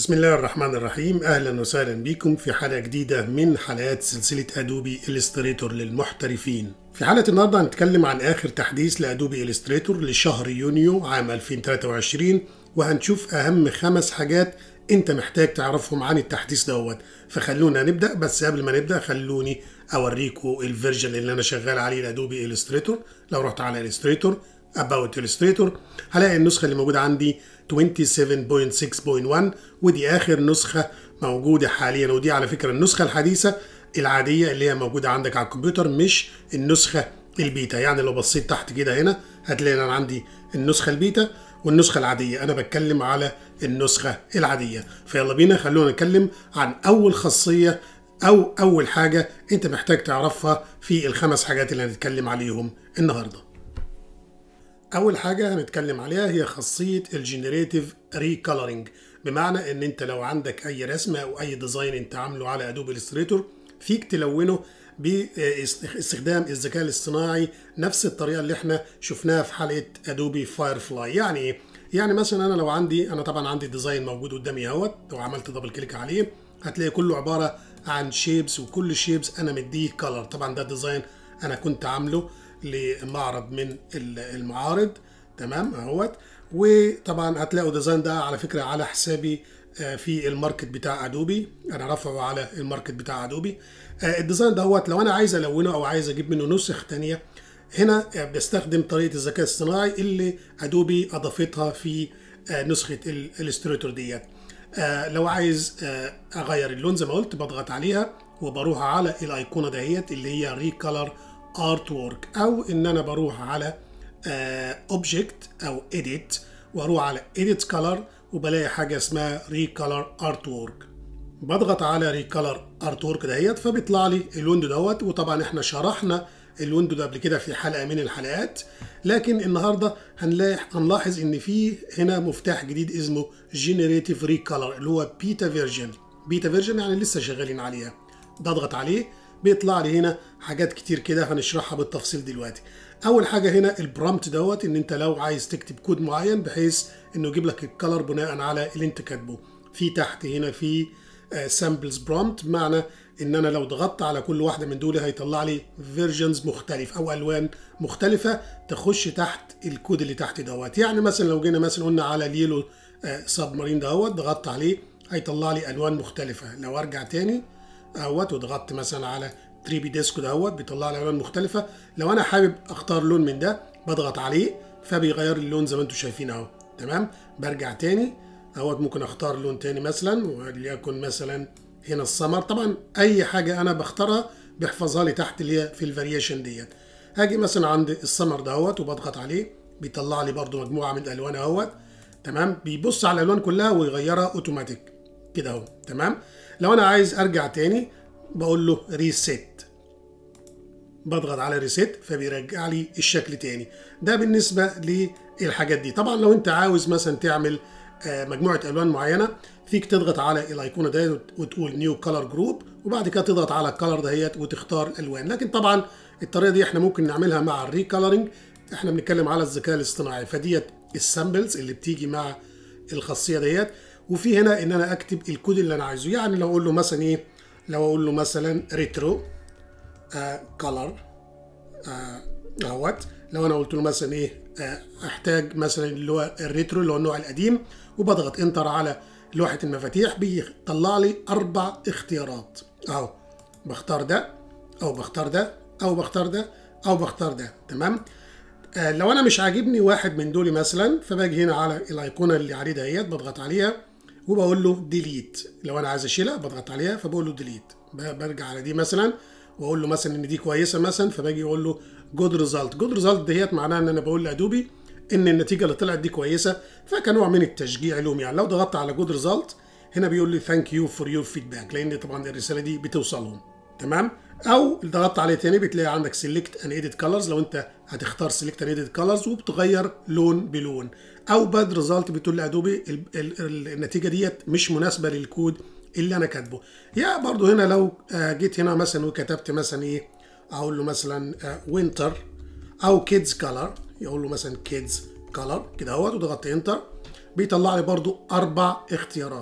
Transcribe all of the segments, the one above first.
بسم الله الرحمن الرحيم اهلا وسهلا بكم في حلقه جديده من حلقات سلسله ادوبي الستريتور للمحترفين في حلقه النهارده هنتكلم عن اخر تحديث لادوبي الستريتور لشهر يونيو عام 2023 وهنشوف اهم خمس حاجات انت محتاج تعرفهم عن التحديث دوت فخلونا نبدا بس قبل ما نبدا خلوني اوريكم الفيرجن اللي انا شغال عليه لادوبي الستريتور لو رحت على الستريتور About Illustrator هلاقي النسخة اللي موجودة عندي 27.6.1 ودي آخر نسخة موجودة حاليا ودي على فكرة النسخة الحديثة العادية اللي هي موجودة عندك على الكمبيوتر مش النسخة البيتا يعني لو بصيت تحت كده هنا هتلاقي أنا عندي النسخة البيتا والنسخة العادية أنا بتكلم على النسخة العادية فيلا بينا خلونا نتكلم عن أول خاصية أو أول حاجة أنت محتاج تعرفها في الخمس حاجات اللي هنتكلم عليهم النهارده اول حاجه هنتكلم عليها هي خاصيه الجنريتيف ريكولرنج بمعنى ان انت لو عندك اي رسمه او اي ديزاين انت عامله على ادوبي الستريتور فيك تلونه باستخدام الذكاء الاصطناعي نفس الطريقه اللي احنا شفناها في حلقه ادوبي فاير فلاي يعني ايه يعني مثلا انا لو عندي انا طبعا عندي ديزاين موجود قدامي اهوت لو عملت دبل كليك عليه هتلاقي كله عباره عن شيبس وكل شيبس انا مديه كلر طبعا ده ديزاين انا كنت عامله لمعرض من المعارض تمام اهوت وطبعا هتلاقوا ديزاين ده على فكره على حسابي في الماركت بتاع ادوبي انا رافعه على الماركت بتاع ادوبي الديزاين دوت لو انا عايز الونه او عايز اجيب منه نسخ تانية هنا بستخدم طريقه الذكاء الاصطناعي اللي ادوبي اضافتها في نسخه الستريتور ديت لو عايز اغير اللون زي ما قلت بضغط عليها وبروح على الايقونه دهيت اللي هي ريكولر ارت وورك او ان انا بروح على اوبجكت uh, او اديت واروح على اديت كلر وبلاقي حاجه اسمها ريكولر ارت وورك بضغط على ريكولر ارت وورك دهيت فبيطلع لي الويندو دوت وطبعا احنا شرحنا الويندو ده قبل كده في حلقه من الحلقات لكن النهارده هنلاقي هنلاحظ ان في هنا مفتاح جديد اسمه جنريتيف ريكولر اللي هو بيتا فيرجن بيتا فيرجن يعني لسه شغالين عليها بضغط عليه بيطلع لي هنا حاجات كتير كده هنشرحها بالتفصيل دلوقتي اول حاجه هنا البرامت دوت ان انت لو عايز تكتب كود معين بحيث انه يجيب لك الكلر بناء على اللي انت كاتبه في تحت هنا في سامبلز برامت بمعنى ان انا لو ضغطت على كل واحده من دول هيطلع لي فيرجنز مختلف او الوان مختلفه تخش تحت الكود اللي تحت دوت يعني مثلا لو جينا مثلا قلنا على اليلو سب مارين دوت ضغطت عليه هيطلع لي الوان مختلفه لو ارجع تاني اهوت وضغطت مثلا على 3 بي ديسكو دهوت بيطلع لي الوان مختلفه لو انا حابب اختار لون من ده بضغط عليه فبيغير لي اللون زي ما انتم شايفين اهو تمام برجع تاني اهوت ممكن اختار لون تاني مثلا وليكن مثلا هنا السمر طبعا اي حاجه انا بختارها بيحفظها لي تحت اللي هي في الفاريشن ديت هاجي مثلا عند السمر دهوت وبضغط عليه بيطلع لي برده مجموعه من الالوان اهوت تمام بيبص على الالوان كلها ويغيرها اوتوماتيك كده اهو تمام لو انا عايز ارجع تاني بقول له ريسيت بضغط على ريسيت فبيرجع لي الشكل تاني ده بالنسبه للحاجات دي طبعا لو انت عاوز مثلا تعمل مجموعه الوان معينه فيك تضغط على الايقونه ديت وتقول نيو كلر جروب وبعد كده تضغط على الكلر دهيت وتختار الوان لكن طبعا الطريقه دي احنا ممكن نعملها مع الريكولرنج احنا بنتكلم على الذكاء الاصطناعي فديت السامبلز اللي بتيجي مع الخاصيه ديت وفي هنا ان انا اكتب الكود اللي انا عايزه يعني لو اقول له مثلا ايه لو اقول له مثلا ريترو كولر اهوت لو انا قلت له مثلا ايه آه احتاج مثلا اللي هو الريترو اللي هو النوع القديم وبضغط انتر على لوحه المفاتيح بيطلع لي اربع اختيارات اهو بختار ده او بختار ده او بختار ده او بختار ده تمام آه لو انا مش عاجبني واحد من دول مثلا فباجي هنا على الايقونه اللي عليه دهيت بضغط عليها وبقول له ديليت لو انا عايز اشيلها بضغط عليها فبقول له ديليت برجع على دي مثلا واقول له مثلا ان دي كويسه مثلا فباجي اقول له جود ريزلت جود ريزلت ديت معناها ان انا بقول لادوبي ان النتيجه اللي طلعت دي كويسه فكنوع من التشجيع لهم يعني لو ضغطت على جود ريزلت هنا بيقول لي ثانك يو فور يور فيدباك لان طبعا الرساله دي بتوصلهم تمام او ضغطت عليه تاني بتلاقي عندك سيلكت ان ايديت كلرز لو انت هتختار سيلكت ان ايديت كلرز وبتغير لون بلون او باد ريزلت بتقول لادوبي النتيجه ديت مش مناسبه للكود اللي انا كاتبه يا برضو هنا لو جيت هنا مثلا وكتبت مثلا ايه اقول له مثلا وينتر او كيدز كلر يقول له مثلا كيدز كلر كده اهوت وضغطت انتر بيطلع لي برضو اربع اختيارات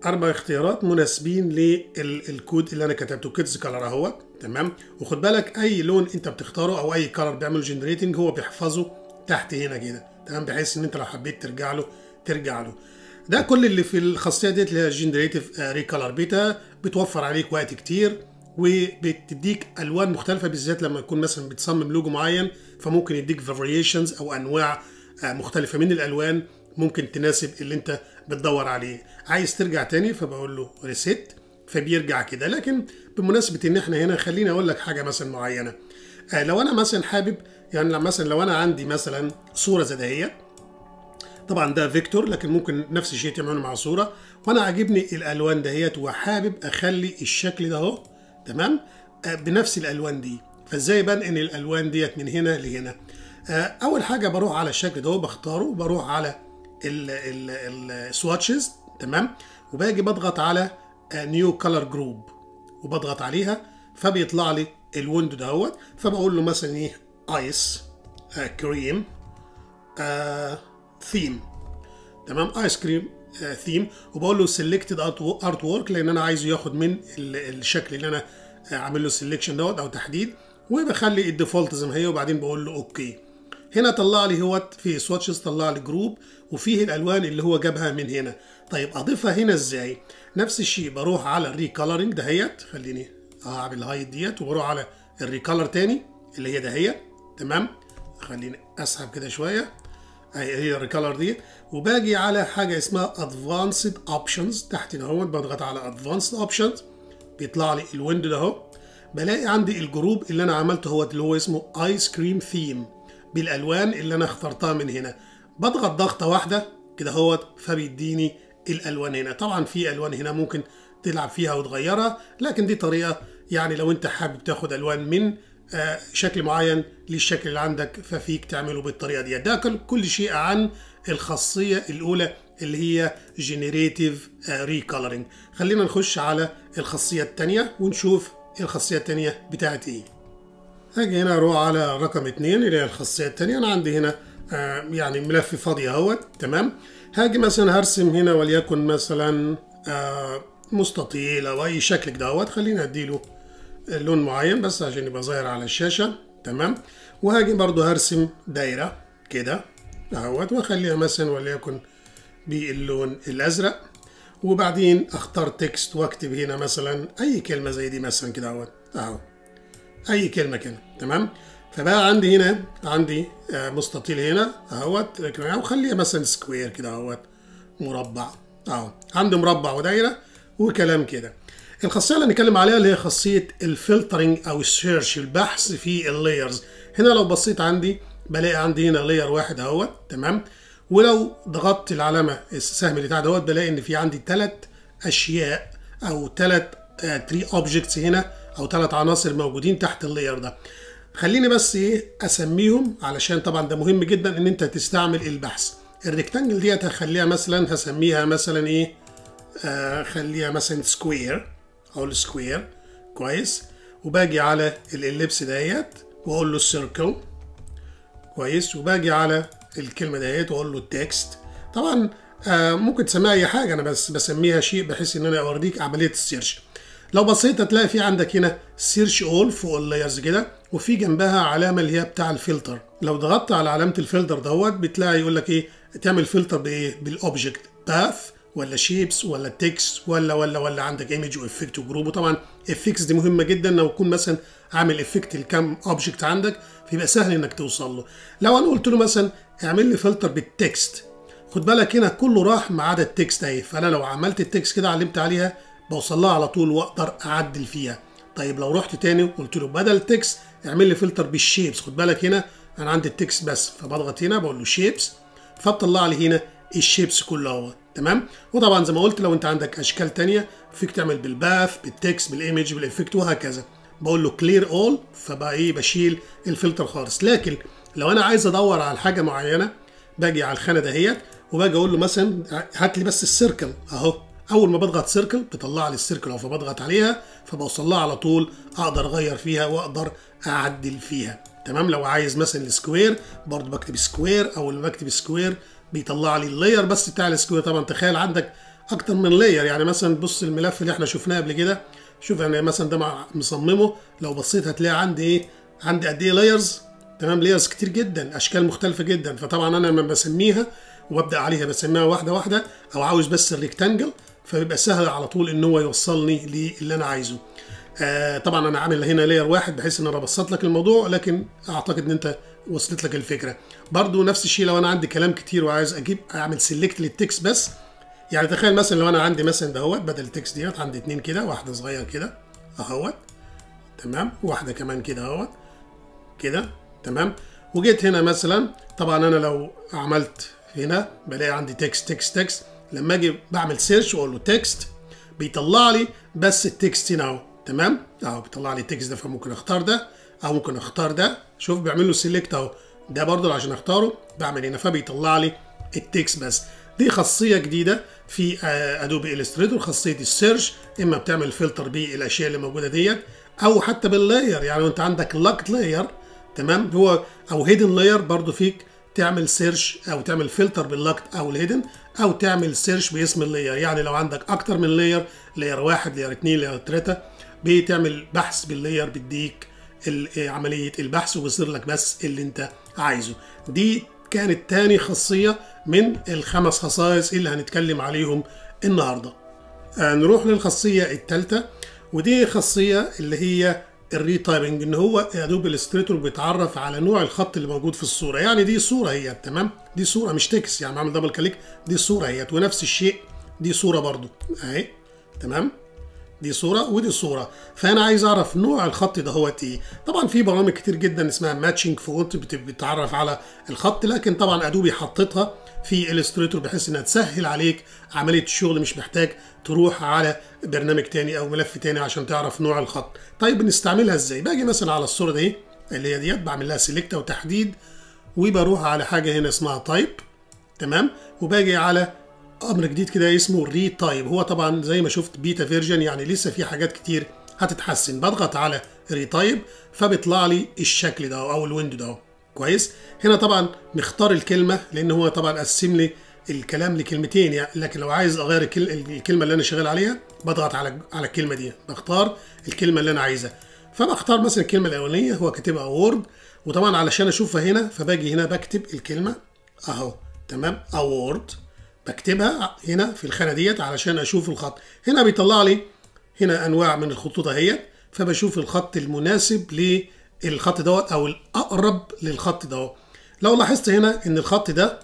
اربع اختيارات مناسبين للكود اللي انا كتبته كيدز كلر اهوت تمام وخد بالك اي لون انت بتختاره او اي كلر بيعمل جنريتنج هو بيحفظه تحت هنا كده تمام بحيث ان انت لو حبيت ترجع له ترجع له ده كل اللي في الخاصيه ديت اللي هي جنريتيف ريكالر بيتا بتوفر عليك وقت كتير وبتديك الوان مختلفه بالذات لما يكون مثلا بتصمم لوجو معين فممكن يديك فاريشنز او انواع مختلفه من الالوان ممكن تناسب اللي انت بتدور عليه عايز ترجع تاني فبقول له ريسيت فبيرجع كده لكن بمناسبه ان احنا هنا خليني اقول لك حاجه مثلا معينه آه لو انا مثلا حابب يعني لما مثلا لو انا عندي مثلا صوره زي دهيت طبعا ده فيكتور لكن ممكن نفس الشيء تعمله مع صوره وانا عاجبني الالوان دهيت وحابب اخلي الشكل ده اهو تمام آه بنفس الالوان دي فازاي بنقل الالوان ديت من هنا لهنا آه اول حاجه بروح على الشكل ده بختاره بروح على السواتشز تمام وباجي بضغط على نيو كلر جروب وبضغط عليها فبيطلع لي الويندو دهوت فبقول له مثلا ايه ايس كريم ثيم تمام ايس كريم ثيم وبقول له سيلكتد ارت وورك لان انا عايزه ياخد من الشكل اللي انا عامل له سيلكشن دوت او تحديد وبخلي الديفولت زي ما هي وبعدين بقول له اوكي هنا طلع لي هو في سواتشز طلع لي جروب وفيه الالوان اللي هو جابها من هنا طيب اضيفها هنا ازاي نفس الشيء بروح على الريكالرنج دهيت خليني اعمل هايد ديت وبروح على الريكالر تاني اللي هي دهيت تمام خليني اسحب كده شويه هي الريكالر دي وباجي على حاجه اسمها ادفانسد اوبشنز تحت اهوت بضغط على ادفانسد اوبشنز بيطلع لي الويندو ده اهو بلاقي عندي الجروب اللي انا عملته هو اللي هو اسمه ايس كريم ثيم بالالوان اللي انا اخترتها من هنا بضغط ضغطه واحده كده اهوت فبيديني الالوان هنا طبعا في الوان هنا ممكن تلعب فيها وتغيرها لكن دي طريقه يعني لو انت حابب تاخد الوان من آه شكل معين للشكل اللي عندك ففيك تعمله بالطريقه دي ده كل شيء عن الخاصيه الاولى اللي هي جنريتيف ريكولرنج خلينا نخش على الخاصيه الثانيه ونشوف الخاصيه الثانيه بتاعت ايه هاجي هنا اروح على رقم اتنين اللي هي الخاصيه الثانيه انا عندي هنا آه يعني ملف فاضي اهوت تمام هاجي مثلا هرسم هنا وليكن مثلا آه مستطيل او اي شكل كده اهوت خليني اديله لون معين بس عشان يبقى ظاهر على الشاشه تمام وهاجي برضو هرسم دايره كده اهوت واخليها مثلا وليكن باللون الازرق وبعدين اختار تكست واكتب هنا مثلا اي كلمه زي دي مثلا كده اهوت اهو اي كلمه كده تمام فبقى عندي هنا عندي مستطيل هنا اهوت وخليها مثلا سكوير كده اهوت مربع اهو عندي مربع ودايره وكلام كده الخاصيه اللي هنتكلم عليها اللي هي خاصيه الفلترنج او السيرش البحث في اللايرز هنا لو بصيت عندي بلاقي عندي هنا لاير واحد اهوت تمام ولو ضغطت العلامه السهم اللي تحت اهوت بلاقي ان في عندي ثلاث اشياء او ثلاث تري اوبجكتس هنا او ثلاث عناصر موجودين تحت اللاير ده خليني بس ايه اسميهم علشان طبعا ده مهم جدا ان انت تستعمل البحث الريكتانجل ديت هخليها مثلا هسميها مثلا ايه آه خليها مثلا سكوير او السكوير كويس وباجي على الاليبس ديت واقول له السيركل كويس وباجي على الكلمه ديت واقول له التكست طبعا آه ممكن تسميها اي حاجه انا بس بسميها شيء بحيث ان انا اوريك عمليه السيرش لو بصيت هتلاقي في عندك هنا سيرش اول فوق اللايرز كده وفي جنبها علامه اللي هي بتاع الفلتر لو ضغطت على علامه الفلتر دوت بتلاقي يقول لك ايه تعمل فلتر بايه بالاوبجكت باث ولا شيبس ولا تكست ولا ولا ولا عندك ايمج وافكت وجروب وطبعا افكتس دي مهمه جدا لو تكون مثلا عامل افكت لكام اوبجكت عندك فيبقى سهل انك توصل له لو انا قلت له مثلا اعمل لي فلتر بالتكست خد بالك هنا كله راح ما عدا التكست اهي فانا لو عملت التكست كده علمت عليها بوصل لها على طول واقدر اعدل فيها طيب لو رحت تاني وقلت له بدل التكست اعمل لي فلتر بالشيبس خد بالك هنا انا عندي التكست بس فبضغط هنا بقول له شيبس فبطلع لي هنا الشيبس كله اهو تمام وطبعا زي ما قلت لو انت عندك اشكال تانية فيك تعمل بالباث بالتكست بالايمج بالافكت وهكذا بقول له كلير اول فبقى ايه بشيل الفلتر خالص لكن لو انا عايز ادور على حاجه معينه باجي على الخانه دهيت وباجي اقول له مثلا هات لي بس السيركل اهو اول ما بضغط سيركل بيطلع لي السيركل او فبضغط عليها فبوصل لها على طول اقدر اغير فيها واقدر اعدل فيها تمام لو عايز مثلا السكوير برضه بكتب سكوير اول ما بكتب سكوير بيطلع لي اللاير بس بتاع السكوير طبعا تخيل عندك اكتر من لاير يعني مثلا بص الملف اللي احنا شفناه قبل كده شوف انا مثلا ده مع- مصممه لو بصيت هتلاقي عندي ايه عندي قد ايه لايرز تمام لايرز كتير جدا اشكال مختلفه جدا فطبعا انا لما بسميها وابدا عليها بسميها واحده واحده او عاوز بس الريكتانجل فبيبقى سهل على طول ان هو يوصلني للي انا عايزه آه طبعا انا عامل هنا لاير واحد بحيث ان انا بسط لك الموضوع لكن اعتقد ان انت وصلت لك الفكره برضو نفس الشيء لو انا عندي كلام كتير وعايز اجيب اعمل سيلكت للتكست بس يعني تخيل مثلا لو انا عندي مثلا دهوت بدل التكست ديت عندي اتنين كده واحده صغير كده اهوت تمام واحده كمان كده اهوت كده تمام وجيت هنا مثلا طبعا انا لو عملت هنا بلاقي عندي تكست تكست تكست لما اجي بعمل سيرش واقول له تكست بيطلع لي بس التكست هنا اهو تمام اهو بيطلع لي التكست ده فممكن اختار ده او ممكن اختار ده شوف بيعمل له سيلكت اهو ده برضه عشان اختاره بعمل هنا فبيطلع لي التكست بس دي خاصيه جديده في ادوبي الستريتور خاصيه السيرش اما بتعمل فلتر بالاشياء اللي موجوده ديت او حتى باللاير يعني لو انت عندك لاكت لاير تمام هو او هيدن لاير برضو فيك تعمل سيرش او تعمل فلتر باللاكت او الهيدن او تعمل سيرش باسم اللاير يعني لو عندك اكتر من لاير لاير واحد لاير اتنين لاير تلاته بتعمل بحث باللاير بيديك ال- عمليه البحث وبيصير لك بس اللي انت عايزه دي كانت تاني خاصيه من الخمس خصائص اللي هنتكلم عليهم النهارده آه، نروح للخاصية الثالثة ودي خاصية اللي هي الريتايبنج ان هو ادوب الستريتور بيتعرف على نوع الخط اللي موجود في الصورة يعني دي صورة هي تمام دي صورة مش تكس يعني بعمل دبل كليك دي صورة هي ونفس الشيء دي صورة برضو اهي تمام دي صورة ودي صورة فأنا عايز أعرف نوع الخط ده هو إيه طبعا في برامج كتير جدا اسمها ماتشنج فونت بتتعرف على الخط لكن طبعا أدوبي حطتها في الستريتور بحيث إنها تسهل عليك عملية الشغل مش محتاج تروح على برنامج تاني أو ملف تاني عشان تعرف نوع الخط طيب بنستعملها إزاي باجي مثلا على الصورة دي اللي هي ديت بعمل لها سيلكت أو تحديد وبروح على حاجة هنا اسمها تايب تمام وباجي على امر جديد كده اسمه ري تايب هو طبعا زي ما شفت بيتا فيرجن يعني لسه في حاجات كتير هتتحسن بضغط على ري تايب فبيطلع لي الشكل ده او الويندو ده كويس هنا طبعا مختار الكلمه لان هو طبعا قسم لي الكلام لكلمتين يعني لكن لو عايز اغير الكل- الكلمه اللي انا شغال عليها بضغط على على الكلمه دي بختار الكلمه اللي انا عايزها فبختار مثلا الكلمه الاولانيه هو كاتبها وورد وطبعا علشان اشوفها هنا فباجي هنا بكتب الكلمه اهو تمام اوورد بكتبها هنا في الخانه ديت علشان اشوف الخط هنا بيطلع لي هنا انواع من الخطوط اهي فبشوف الخط المناسب للخط دوت او الاقرب للخط دوت لو لاحظت هنا ان الخط ده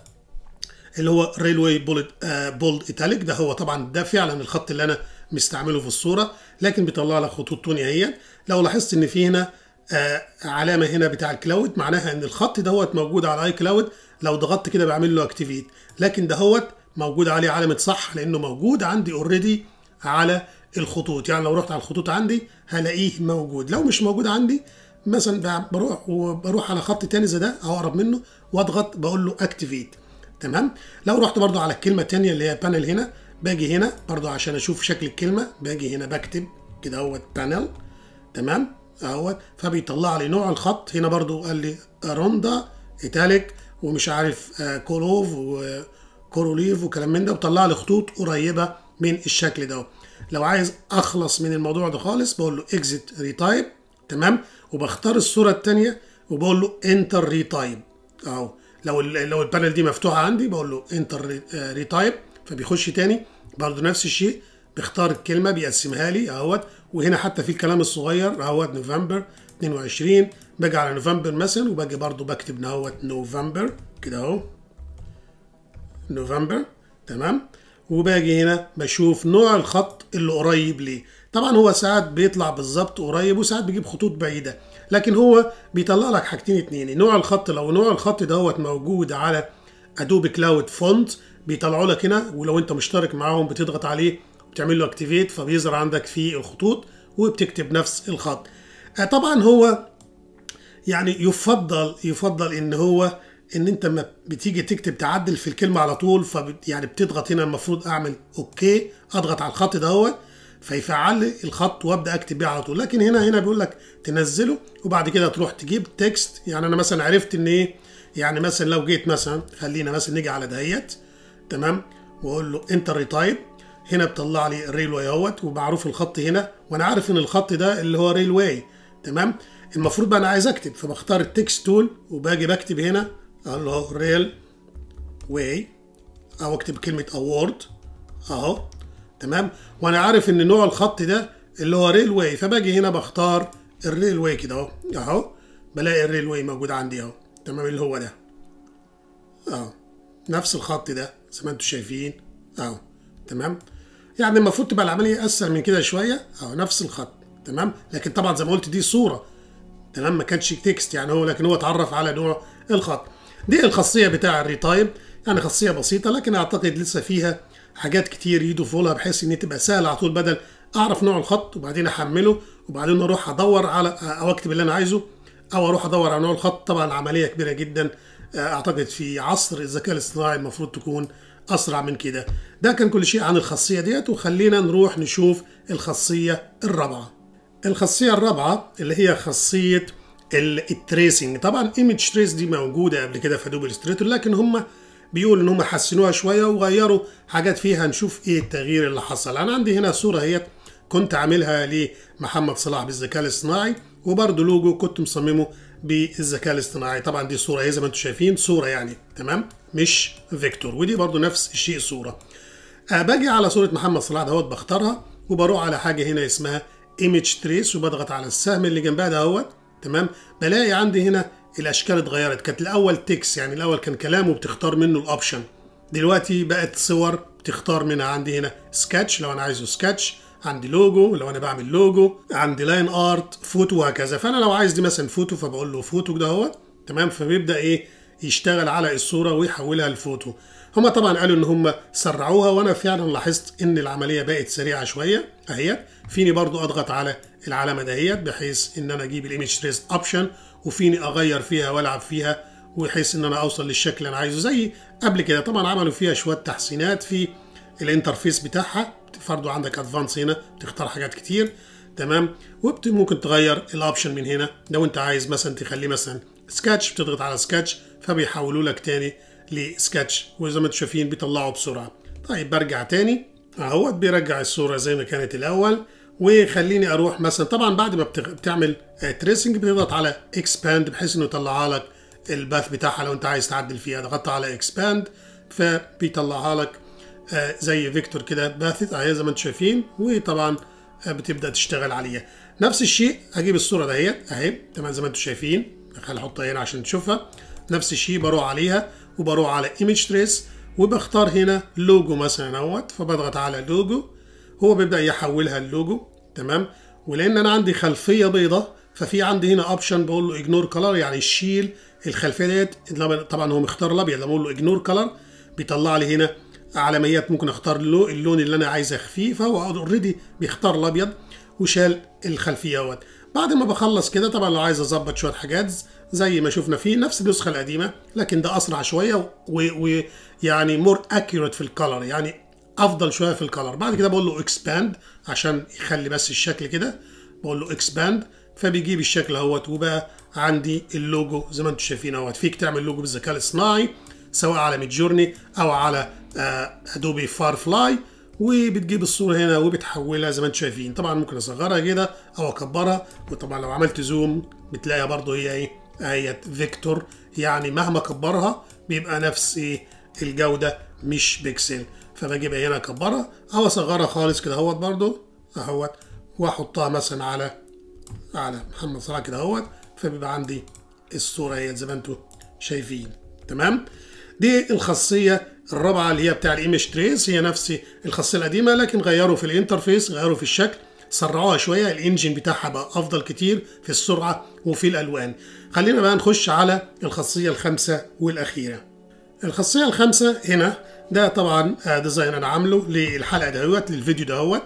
اللي هو ريلوي بولد بولد ايتاليك ده هو طبعا ده فعلا الخط اللي انا مستعمله في الصوره لكن بيطلع لك خطوط تانية اهي لو لاحظت ان في هنا آه علامه هنا بتاع الكلاود معناها ان الخط دهوت موجود على اي كلاود لو ضغطت كده بعمل له اكتيفيت لكن دهوت موجود عليه علامه صح لانه موجود عندي اوريدي على الخطوط يعني لو رحت على الخطوط عندي هلاقيه موجود لو مش موجود عندي مثلا بروح وبروح على خط تاني زي ده او اقرب منه واضغط بقول له اكتيفيت تمام لو رحت برضو على الكلمه الثانيه اللي هي بانل هنا باجي هنا برضو عشان اشوف شكل الكلمه باجي هنا بكتب كده اهوت بانل تمام اهوت فبيطلع لي نوع الخط هنا برضو قال لي روندا ايتاليك ومش عارف آه كولوف وكوروليف وكلام من ده وطلع لي خطوط قريبه من الشكل ده لو عايز اخلص من الموضوع ده خالص بقول له اكزيت ريتايب تمام وبختار الصوره الثانيه وبقول له انتر ريتايب اهو لو لو البانل دي مفتوحه عندي بقول له انتر ريتايب فبيخش تاني برضه نفس الشيء بيختار الكلمه بيقسمها لي اهوت وهنا حتى في الكلام الصغير اهوت نوفمبر 22 باجي على نوفمبر مثلا وباجي برضه بكتب اهوت نوفمبر كده اهو نوفمبر تمام وباجي هنا بشوف نوع الخط اللي قريب ليه طبعا هو ساعات بيطلع بالظبط قريب وساعات بيجيب خطوط بعيده لكن هو بيطلع لك حاجتين اتنين نوع الخط لو نوع الخط دوت موجود على ادوبي كلاود فونت بيطلعوا لك هنا ولو انت مشترك معاهم بتضغط عليه وبتعمل له اكتيفيت فبيظهر عندك في الخطوط وبتكتب نفس الخط طبعا هو يعني يفضل يفضل ان هو ان انت ما بتيجي تكتب تعدل في الكلمه على طول ف يعني بتضغط هنا المفروض اعمل اوكي اضغط على الخط دوت فيفعل لي الخط وابدا اكتب بيه على طول لكن هنا هنا بيقول لك تنزله وبعد كده تروح تجيب تكست يعني انا مثلا عرفت ان ايه يعني مثلا لو جيت مثلا خلينا مثلا نيجي على دهيت تمام واقول له انتر ريتايب هنا بطلع لي الريل واي اهوت ومعروف الخط هنا وانا عارف ان الخط ده اللي هو ريل واي تمام المفروض بقى انا عايز اكتب فبختار التكست تول وباجي بكتب هنا اقول له ريل واي او اكتب كلمه اوورد اهو تمام وانا عارف ان نوع الخط ده اللي هو ريل واي فباجي هنا بختار الريل واي كده اهو اهو بلاقي الريل واي موجود عندي اهو تمام اللي هو ده اهو نفس الخط ده زي ما انتم شايفين اهو تمام يعني المفروض تبقى العمليه اسهل من كده شويه اهو نفس الخط تمام لكن طبعا زي ما قلت دي صوره تمام ما كانش تكست يعني هو لكن هو اتعرف على نوع الخط دي الخاصيه بتاع الريتايم يعني خاصيه بسيطه لكن اعتقد لسه فيها حاجات كتير يضيفوا لها بحيث ان تبقى سهله على طول بدل اعرف نوع الخط وبعدين احمله وبعدين اروح ادور على او اكتب اللي انا عايزه او اروح ادور على نوع الخط طبعا عمليه كبيره جدا اعتقد في عصر الذكاء الاصطناعي المفروض تكون اسرع من كده ده كان كل شيء عن الخاصيه ديت وخلينا نروح نشوف الخاصيه الرابعه الخاصيه الرابعه اللي هي خاصيه التريسنج طبعا ايمج تريس دي موجوده قبل كده في ادوبي الستريتور لكن هم بيقولوا ان هم حسنوها شويه وغيروا حاجات فيها نشوف ايه التغيير اللي حصل انا عندي هنا صوره هي كنت عاملها لمحمد صلاح بالذكاء الاصطناعي وبرده لوجو كنت مصممه بالذكاء الاصطناعي طبعا دي صوره اهي زي ما انتم شايفين صوره يعني تمام مش فيكتور ودي برضو نفس الشيء صوره أه باجي على صوره محمد صلاح دهوت بختارها وبروح على حاجه هنا اسمها ايمج تريس وبضغط على السهم اللي جنبها دهوت تمام بلاقي عندي هنا الاشكال اتغيرت كانت الاول تكس يعني الاول كان كلام وبتختار منه الاوبشن دلوقتي بقت صور بتختار منها عندي هنا سكتش لو انا عايزه سكتش عندي لوجو لو انا بعمل لوجو عندي لاين ارت فوتو وهكذا فانا لو عايز دي مثلا فوتو فبقول له فوتو ده اهوت تمام فبيبدا ايه يشتغل على الصوره ويحولها لفوتو هما طبعا قالوا ان هم سرعوها وانا فعلا لاحظت ان العمليه بقت سريعه شويه اهيت فيني برضو اضغط على العلامه دهيت بحيث ان انا اجيب الايمج تريس اوبشن وفيني اغير فيها والعب فيها وبحيث ان انا اوصل للشكل اللي انا عايزه زي قبل كده طبعا عملوا فيها شويه تحسينات في الانترفيس بتاعها برضو عندك ادفانس هنا بتختار حاجات كتير تمام وممكن تغير الاوبشن من هنا لو انت عايز مثلا تخليه مثلا سكتش بتضغط على سكتش فبيحولوا لك تاني لسكتش وزي ما انتم شايفين بيطلعوا بسرعه طيب برجع تاني اهوت بيرجع الصوره زي ما كانت الاول وخليني اروح مثلا طبعا بعد ما بتعمل تريسنج بتضغط على اكسباند بحيث انه يطلعها لك الباث بتاعها لو انت عايز تعدل فيها ضغطت على اكسباند فبيطلعها لك زي فيكتور كده باثت اهي زي ما انتم شايفين وطبعا بتبدا تشتغل عليها نفس الشيء هجيب الصوره دهيت اهي تمام زي ما انتم شايفين خليني احطها هنا عشان تشوفها نفس الشيء بروح عليها وبروح على ايمج تريس وبختار هنا لوجو مثلا اهوت فبضغط على لوجو هو بيبدا يحولها اللوجو تمام ولان انا عندي خلفيه بيضة ففي عندي هنا اوبشن بقول له اجنور كلر يعني شيل الخلفيه ديت طبعا هو مختار الابيض لما اقول له اجنور كلر بيطلع لي هنا علاميات ممكن اختار له اللون اللي انا عايز اخفيه فهو اوريدي بيختار الابيض وشال الخلفيه اهوت بعد ما بخلص كده طبعا لو عايز اظبط شويه حاجات زي ما شفنا فيه نفس النسخه القديمه لكن ده اسرع شويه ويعني مور اكيوريت في الكلر يعني افضل شويه في الكلر بعد كده بقول له اكسباند عشان يخلي بس الشكل كده بقول له اكسباند فبيجيب الشكل اهوت وبقى عندي اللوجو زي ما انتم شايفين اهوت فيك تعمل لوجو بالذكاء الاصطناعي سواء على ميدجورني او على ادوبي فار فلاي وبتجيب الصوره هنا وبتحولها زي ما انتم شايفين طبعا ممكن اصغرها كده او اكبرها وطبعا لو عملت زوم بتلاقيها برضو هي ايه هي فيكتور يعني مهما كبرها بيبقى نفس ايه الجوده مش بيكسل فبجيبها هنا اكبرها او اصغرها خالص كده اهوت برضو اهوت واحطها مثلا على على محمد صلاح كده اهوت فبيبقى عندي الصوره هي زي ما انتم شايفين تمام دي الخاصيه الرابعه اللي هي بتاع الايمج تريس هي نفس الخاصيه القديمه لكن غيروا في الانترفيس غيروا في الشكل سرعوها شويه الانجن بتاعها بقى افضل كتير في السرعه وفي الالوان خلينا بقى نخش على الخاصيه الخامسه والاخيره الخاصيه الخامسه هنا ده طبعا ديزاين انا عامله للحلقه دهوت للفيديو دهوت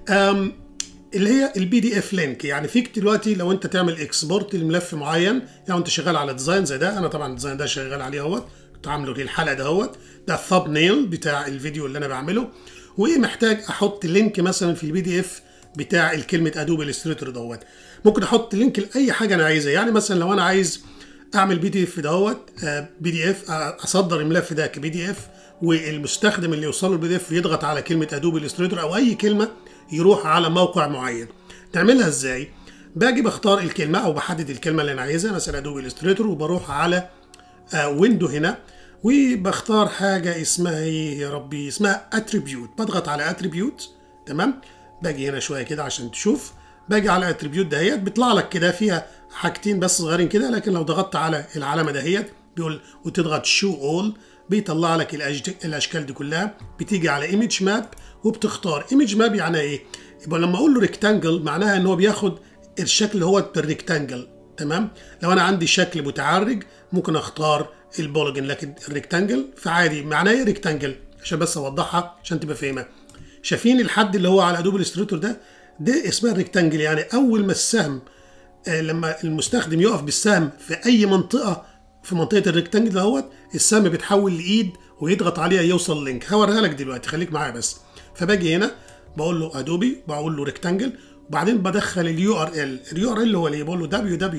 اللي هي البي دي اف لينك يعني فيك دلوقتي لو انت تعمل اكسبورت لملف معين يعني انت شغال على ديزاين زي ده انا طبعا الديزاين ده شغال عليه اهوت كنت عامله للحلقه دهوت ده الثاب نيل بتاع الفيديو اللي انا بعمله ومحتاج احط لينك مثلا في البي دي اف بتاع الكلمه ادوبي الستريتور دوت ممكن احط لينك لاي حاجه انا عايزها يعني مثلا لو انا عايز اعمل بي دي اف دوت بي دي اف اصدر الملف ده كبي دي اف والمستخدم اللي يوصل له البي دي اف يضغط على كلمه ادوبي الستريتور او اي كلمه يروح على موقع معين تعملها ازاي باجي بختار الكلمه او بحدد الكلمه اللي انا عايزها مثلا ادوبي الستريتور وبروح على ويندو هنا وبختار حاجه اسمها ايه يا ربي اسمها اتريبيوت بضغط على اتريبيوت تمام باجي هنا شويه كده عشان تشوف باجي على اتريبيوت دهيت بيطلع لك كده فيها حاجتين بس صغيرين كده لكن لو ضغطت على العلامه دهيت بيقول وتضغط شو اول بيطلع لك الاشكال دي كلها بتيجي على ايمج ماب وبتختار ايمج ماب يعني ايه يبقى لما اقول له ريكتانجل معناها ان هو بياخد الشكل اللي هو بالريكتانجل تمام لو انا عندي شكل متعرج ممكن اختار البوليجن لكن الريكتانجل فعادي معناه ايه ريكتانجل عشان بس اوضحها عشان تبقى فاهمه شايفين الحد اللي هو على ادوب الستريتور ده ده اسمها الريكتانجل يعني اول ما السهم آه لما المستخدم يقف بالسهم في اي منطقه في منطقه الريكتانجل دهوت السهم بيتحول لايد ويضغط عليها يوصل لينك هوريها لك دلوقتي خليك معايا بس فباجي هنا بقول له ادوبي بقول له ريكتانجل وبعدين بدخل اليو ار ال اليو ار ال هو اللي بقول له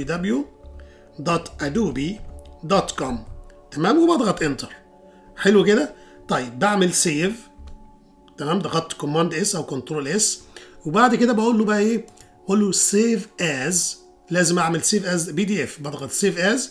www.adobe.com تمام وبضغط انتر حلو كده طيب بعمل سيف تمام ضغطت كوماند اس او كنترول اس وبعد كده بقول له بقى ايه بقول له سيف از لازم اعمل سيف از بي دي اف بضغط سيف از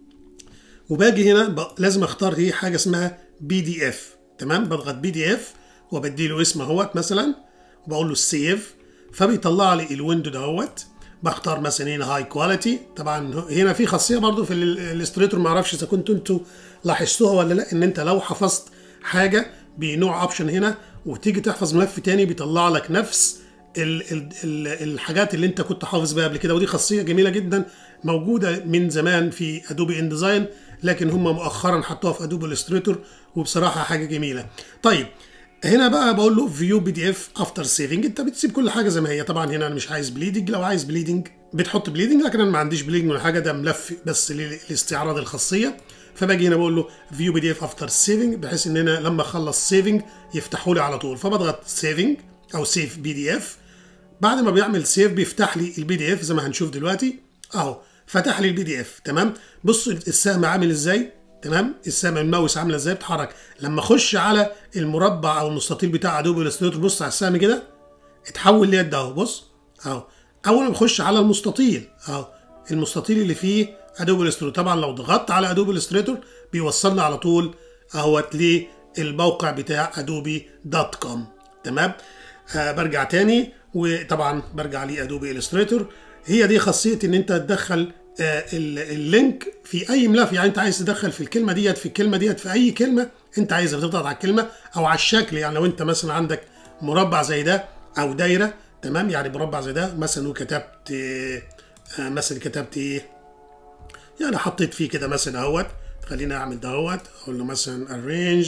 وباجي هنا ب... لازم اختار هي حاجه اسمها بي دي اف تمام بضغط بي دي اف وبدي له اسم اهوت مثلا وبقول له سيف فبيطلع لي الويندو دهوت بختار مثلا هنا هاي كواليتي طبعا هنا في خاصيه برضو في الاستريتور ما اعرفش اذا كنتوا انتوا لاحظتوها ولا لا ان انت لو حفظت حاجه بنوع اوبشن هنا وتيجي تحفظ ملف تاني بيطلع لك نفس ال ال ال الحاجات اللي انت كنت حافظ بيها قبل كده ودي خاصيه جميله جدا موجوده من زمان في ادوبي ان ديزاين لكن هم مؤخرا حطوها في ادوبي الستريتور وبصراحه حاجه جميله طيب هنا بقى بقول له فيو بي دي اف افتر سيفنج انت بتسيب كل حاجه زي ما هي طبعا هنا انا مش عايز بليدنج لو عايز بليدنج بتحط بليدنج لكن انا ما عنديش بليدنج ولا حاجه ده ملف بس لاستعراض الخاصيه فباجي هنا بقول له فيو بي دي اف افتر سيفنج بحيث ان انا لما اخلص سيفنج يفتحوا لي على طول فبضغط سيفنج او سيف بي دي اف بعد ما بيعمل سيف بيفتح لي البي دي اف زي ما هنشوف دلوقتي اهو فتح لي البي دي اف تمام بص السهم عامل ازاي تمام السهم الماوس عامله ازاي بتتحرك لما اخش على المربع او المستطيل بتاع ادوبي الستريتور بص على السهم كده اتحول ليد اهو بص اهو اول ما بخش على المستطيل اهو المستطيل اللي فيه ادوبي الستريتور طبعا لو ضغطت على ادوبي الستريتور بيوصلنا على طول اهوت للموقع بتاع ادوبي دوت كوم تمام آه برجع تاني وطبعا برجع لادوبي الستريتور هي دي خاصيه ان انت تدخل آه اللينك في اي ملف يعني انت عايز تدخل في الكلمه ديت في الكلمه ديت في اي كلمه انت عايزها بتضغط على الكلمه او على الشكل يعني لو انت مثلا عندك مربع زي ده او دايره تمام يعني مربع زي ده مثلا وكتبت آه مثلا كتبت ايه يعني حطيت فيه كده مثلا اهوت خلينا اعمل دهوت اقول له مثلا arrange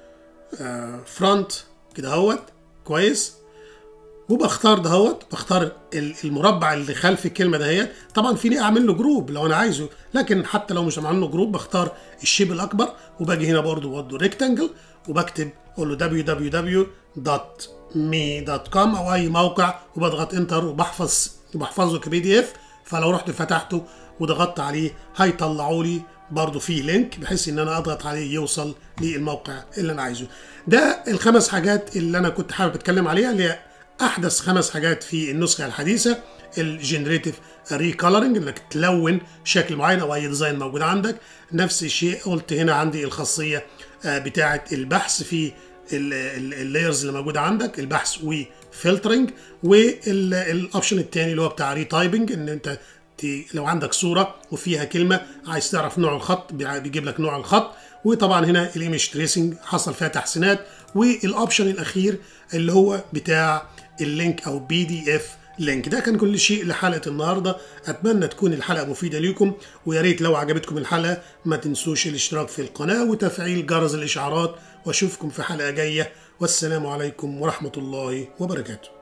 فرونت كده اهوت كويس وبختار دهوت بختار المربع اللي خلف الكلمه دهيت طبعا في اعمل له جروب لو انا عايزه لكن حتى لو مش عامل له جروب بختار الشيب الاكبر وباجي هنا برضو برضو ريكتانجل وبكتب اقول له www.me.com او اي موقع وبضغط انتر وبحفظ وبحفظه كبي دي اف فلو رحت فتحته وضغطت عليه هيطلعوا لي برضه في لينك بحيث ان انا اضغط عليه يوصل للموقع اللي انا عايزه ده الخمس حاجات اللي انا كنت حابب اتكلم عليها اللي هي احدث خمس حاجات في النسخه الحديثه الجنريتيف ريكولرنج انك تلون شكل معين او اي ديزاين موجود عندك نفس الشيء قلت هنا عندي الخاصيه بتاعه البحث في اللايرز اللي موجوده عندك البحث وفلترنج والاوبشن الثاني اللي هو بتاع ريتايبنج ان انت لو عندك صوره وفيها كلمه عايز تعرف نوع الخط بيجيب لك نوع الخط وطبعا هنا الايمج تريسنج حصل فيها تحسينات والاوبشن الاخير اللي هو بتاع اللينك او بي دي اف لينك ده كان كل شيء لحلقه النهارده اتمنى تكون الحلقه مفيده ليكم ويا ريت لو عجبتكم الحلقه ما تنسوش الاشتراك في القناه وتفعيل جرس الاشعارات واشوفكم في حلقه جايه والسلام عليكم ورحمه الله وبركاته